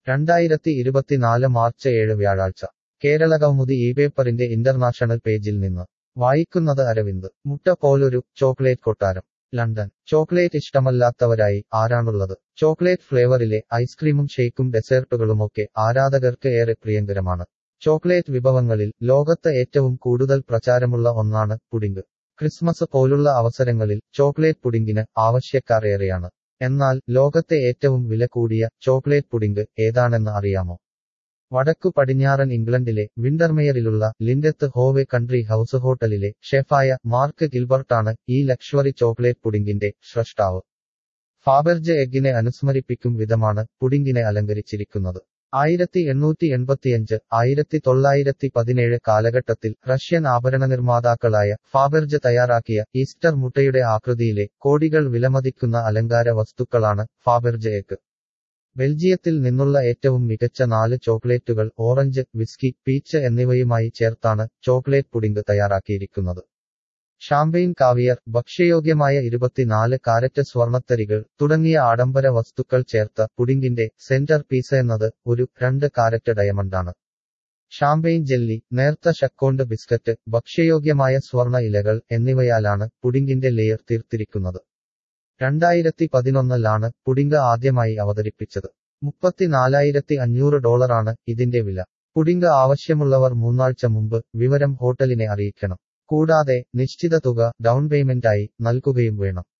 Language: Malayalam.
രണ്ടായിരത്തി ഇരുപത്തിനാല് മാർച്ച് ഏഴ് വ്യാഴാഴ്ച കേരള കൗമുദി ഈ പേപ്പറിന്റെ ഇന്റർനാഷണൽ പേജിൽ നിന്ന് വായിക്കുന്നത് അരവിന്ദ് മുട്ട പോലൊരു ചോക്ലേറ്റ് കൊട്ടാരം ലണ്ടൻ ചോക്ലേറ്റ് ഇഷ്ടമല്ലാത്തവരായി ആരാണുള്ളത് ചോക്ലേറ്റ് ഫ്ലേവറിലെ ഐസ്ക്രീമും ഷേക്കും ഡെസേർട്ടുകളുമൊക്കെ ആരാധകർക്ക് ഏറെ പ്രിയങ്കരമാണ് ചോക്ലേറ്റ് വിഭവങ്ങളിൽ ലോകത്ത് ഏറ്റവും കൂടുതൽ പ്രചാരമുള്ള ഒന്നാണ് പുഡിംഗ് ക്രിസ്മസ് പോലുള്ള അവസരങ്ങളിൽ ചോക്ലേറ്റ് പുഡിംഗിന് ആവശ്യക്കാർ ഏറെയാണ് എന്നാൽ ലോകത്തെ ഏറ്റവും വില കൂടിയ ചോക്ലേറ്റ് പുഡിംഗ് ഏതാണെന്ന് അറിയാമോ വടക്കു പടിഞ്ഞാറൻ ഇംഗ്ലണ്ടിലെ വിൻഡർമെയറിലുള്ള ലിൻഡത്ത് ഹോവെ കൺട്രി ഹൌസ് ഹോട്ടലിലെ ഷെഫായ മാർക്ക് ഗിൽബർട്ടാണ് ഈ ലക്ഷറി ചോക്ലേറ്റ് പുഡിംഗിന്റെ സ്രഷ്ടാവ് ഫാബർജ് എഗ്ഗിനെ അനുസ്മരിപ്പിക്കും വിധമാണ് പുഡിംഗിനെ അലങ്കരിച്ചിരിക്കുന്നത് ആയിരത്തി എണ്ണൂറ്റി എൺപത്തിയഞ്ച് ആയിരത്തി തൊള്ളായിരത്തി പതിനേഴ് കാലഘട്ടത്തിൽ റഷ്യൻ ആഭരണ നിർമ്മാതാക്കളായ ഫാബർജ് തയ്യാറാക്കിയ ഈസ്റ്റർ മുട്ടയുടെ ആകൃതിയിലെ കോടികൾ വിലമതിക്കുന്ന അലങ്കാര വസ്തുക്കളാണ് ഫാബർജ് എഗ് ബെൽജിയത്തിൽ നിന്നുള്ള ഏറ്റവും മികച്ച നാല് ചോക്ലേറ്റുകൾ ഓറഞ്ച് വിസ്കി പീച്ച് എന്നിവയുമായി ചേർത്താണ് ചോക്ലേറ്റ് പുഡിംഗ് തയ്യാറാക്കിയിരിക്കുന്നത് ഷാമ്പെയിൻ കാവിയർ ഭക്ഷ്യയോഗ്യമായ ഇരുപത്തിനാല് കാരറ്റ് സ്വർണത്തരികൾ തുടങ്ങിയ ആഡംബര വസ്തുക്കൾ ചേർത്ത പുഡിംഗിന്റെ സെന്റർ പീസ് എന്നത് ഒരു രണ്ട് കാരറ്റ് ഡയമണ്ടാണ് ഷാമ്പെയിൻ ജെല്ലി നേർത്ത ഷക്കോണ്ട് ബിസ്ക്കറ്റ് ഭക്ഷ്യയോഗ്യമായ സ്വർണ ഇലകൾ എന്നിവയാലാണ് പുഡിംഗിന്റെ ലെയർ തീർത്തിരിക്കുന്നത് രണ്ടായിരത്തി പതിനൊന്നിലാണ് പുഡിംഗ് ആദ്യമായി അവതരിപ്പിച്ചത് മുപ്പത്തിനാലായിരത്തി അഞ്ഞൂറ് ഡോളറാണ് ഇതിന്റെ വില പുഡിംഗ് ആവശ്യമുള്ളവർ മൂന്നാഴ്ച മുമ്പ് വിവരം ഹോട്ടലിനെ അറിയിക്കണം കൂടാതെ നിശ്ചിത തുക ഡൗൺ പേയ്മെന്റായി നൽകുകയും വേണം